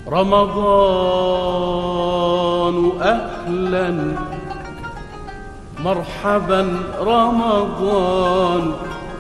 رمضان أهلا مرحبا رمضان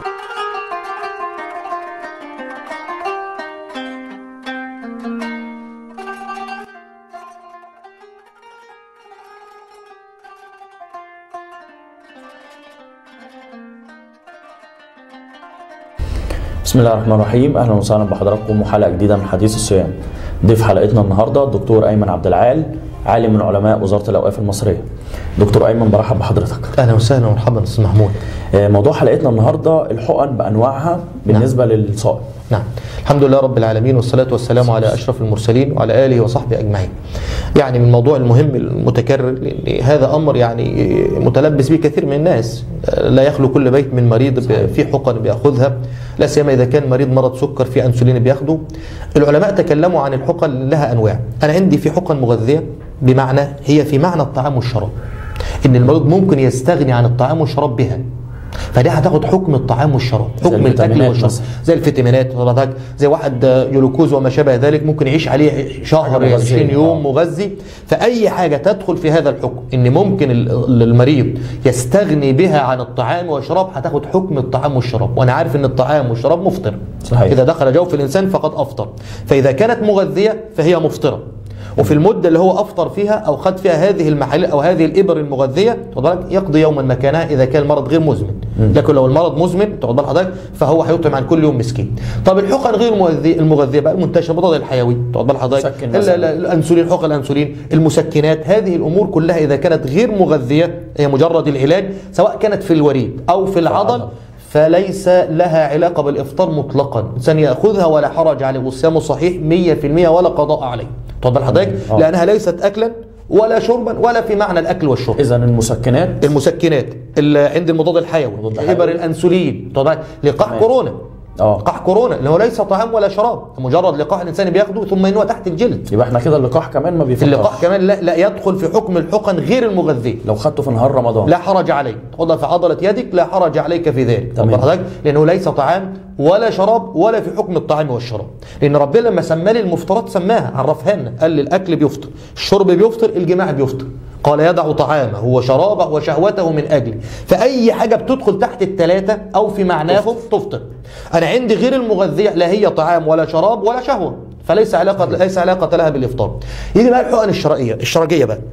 بسم الله الرحمن الرحيم اهلا وسهلا بحضراتكم وحلقه جديده من حديث الصيام ضيف حلقتنا النهارده الدكتور ايمن عبد العال عالم من علماء وزاره الاوقاف المصريه دكتور ايمن برحب بحضرتك اهلا وسهلا ومرحبا استاذ محمود آه، موضوع حلقتنا النهارده الحقن بانواعها بالنسبه للصائم نعم الحمد لله رب العالمين والصلاة والسلام على أشرف المرسلين وعلى آله وصحبه أجمعين يعني من الموضوع المهم المتكرر لأن هذا أمر يعني متلبس به كثير من الناس لا يخلو كل بيت من مريض ب- في حقن بياخذها لا سيما إذا كان مريض مرض سكر في أنسولين بياخده العلماء تكلموا عن الحقن لها أنواع أنا عندي في حقن مغذية بمعنى هي في معنى الطعام والشراب إن المريض ممكن يستغني عن الطعام والشراب بها فدي هتاخد حكم الطعام والشراب زي حكم الاكل الفيتامينات والشرب مثلا. زي الفيتامينات حضرتك زي واحد يلوكوز وما شابه ذلك ممكن يعيش عليه شهر حاجة مغذية. 20 يوم آه. مغذي فاي حاجه تدخل في هذا الحكم ان ممكن ال- المريض يستغني بها عن الطعام والشراب هتاخد حكم الطعام والشراب وانا عارف ان الطعام والشراب مفطر صحيح. اذا دخل جوف الانسان فقد افطر فاذا كانت مغذيه فهي مفطره وفي المده اللي هو افطر فيها او خد فيها هذه المحاليل او هذه الابر المغذيه واخد بالك يقضي يوما مكانها اذا كان المرض غير مزمن لكن لو المرض مزمن تاخد بال حضرتك فهو هيطعم عن كل يوم مسكين طب الحقن غير المغذيه المغذيه بقى المنتشره مضاد الحيوي تاخد بال حضرتك مسكن ال- مثلاً. ال- الانسولين حقن الانسولين المسكنات هذه الامور كلها اذا كانت غير مغذيه هي مجرد العلاج سواء كانت في الوريد او في العضل العضل. فليس لها علاقة بالإفطار مطلقا الإنسان يأخذها ولا حرج عليه والصيام صحيح 100% ولا قضاء عليه تفضل حضرتك آه. لأنها ليست أكلا ولا شربا ولا في معنى الأكل والشرب اذا المسكنات المسكنات ال- عند المضاد الحيوي المضاد الحيوي. إبر الأنسولين تفضل لقاح تمام. كورونا اه لقاح كورونا اللي هو ليس طعام ولا شراب مجرد لقاح الإنسان بياخده ثم ينوى تحت الجلد يبقى احنا كده اللقاح كمان ما في بيفطرش اللقاح كمان لا, لا يدخل في حكم الحقن غير المغذية لو خدته في نهار رمضان لا حرج عليك تحطها في عضلة يدك لا حرج عليك في ذلك تمام. تمام حضرتك لأنه ليس طعام ولا شراب ولا في حكم الطعام والشراب لأن ربنا لما سمى لي المفطرات سماها عرفها لنا قال لي الأكل بيفطر الشرب بيفطر الجماع بيفطر قال يدع طعامه وشرابه وشهوته من أجلي فأي حاجة بتدخل تحت الثلاثة أو في معناهم تفطر أنا عندي غير المغذية لا هي طعام ولا شراب ولا شهوة فليس علاقة ليس علاقة لها بالإفطار يجي بقى الحقن الشرعية الشرجية بقى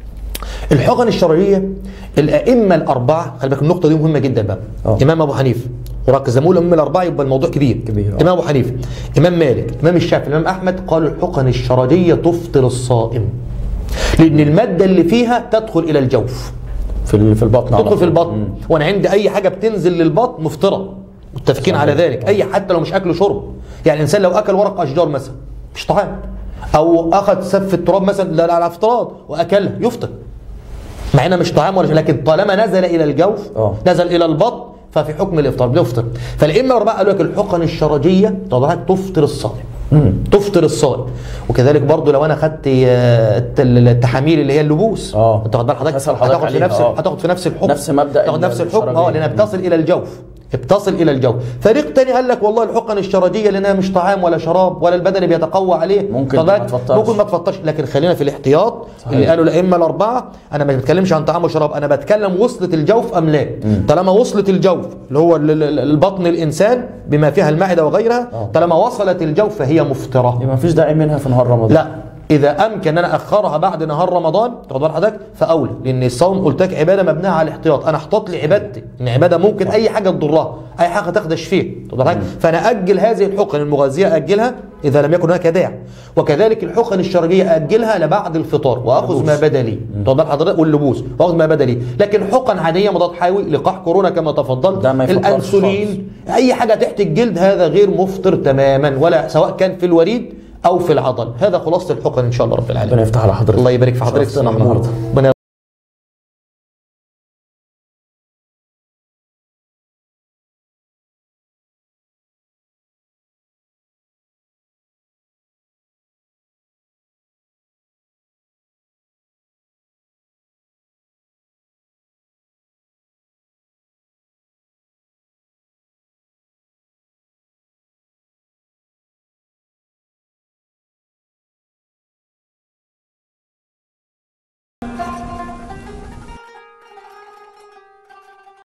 الحقن الشرعيه الائمه الاربعه خلي بالك النقطه دي مهمه جدا بقى آه. امام ابو حنيفه وركز زي ما بقول الائمه الاربعه يبقى الموضوع كبير كبير، آه. امام ابو حنيفه امام مالك امام الشافعي امام احمد قالوا الحقن الشرجيه تفطر الصائم لان الماده اللي فيها تدخل الى الجوف في ال- في البطن على تدخل في طول. البطن مم. وانا عندي اي حاجه بتنزل للبطن مفطره متفقين على ذلك اي حتى لو مش اكل شرب يعني الانسان لو اكل ورق اشجار مثلا مش طعام او اخذ سف التراب مثلا لا لا على افتراض واكلها يفطر مع انها مش طعام ولا شيء لكن طالما نزل الى الجوف آه. نزل الى البطن ففي حكم الافطار بيفطر فالائمه الاربعه قالوا لك الحقن الشرجيه طبعا تفطر الصائم تفطر الصائم وكذلك برضو لو انا خدت آه، الت- التحاميل اللي هي اللبوس آه. انت واخد بال حضرتك هسأل حضرتك هتاخد في عليها، نفس آه. هتاخد في نفس الحكم نفس مبدأ تاخد نفس الحكم اه الشرجية. لانها بتصل الى الجوف بتصل الى الجوف فريق تاني قال لك والله الحقن الشرجيه لانها مش طعام ولا شراب ولا البدن بيتقوى عليه ممكن طب ما بالك؟ تفطرش. ممكن ما تفطرش لكن خلينا في الاحتياط صحيح. اللي قالوا الائمه الاربعه انا ما بتكلمش عن طعام وشراب انا بتكلم وصلت الجوف ام لا طالما وصلت الجوف اللي هو ال- ال- البطن الانسان بما فيها المعده وغيرها آه. طالما وصلت الجوف فهي مفطره يبقى ما فيش داعي منها في نهار رمضان لا اذا امكن ان انا اخرها بعد نهار رمضان تاخد بال حضرتك فاولى لان الصوم قلت لك عباده مبنيه على الاحتياط انا احتاط لعبادتي ان عباده ممكن اي حاجه تضرها اي حاجه تخدش فيه تاخد بال حضرتك فانا اجل هذه الحقن المغذيه اجلها اذا لم يكن هناك داعي وكذلك الحقن الشرجيه اجلها لبعد الفطار واخذ ما بدا لي تاخد بال حضرتك واللبوس واخذ ما بدا لي لكن حقن عاديه مضاد حيوي لقاح كورونا كما تفضلت ده ما يفطرش الانسولين اي حاجه تحت الجلد هذا غير مفطر تماما ولا سواء كان في الوريد او في العضل هذا خلاصه الحقن ان شاء الله رب العالمين ربنا يفتح على حضرتك الله يبارك في حضرتك شرفتنا سيدنا محمود النهارده ربنا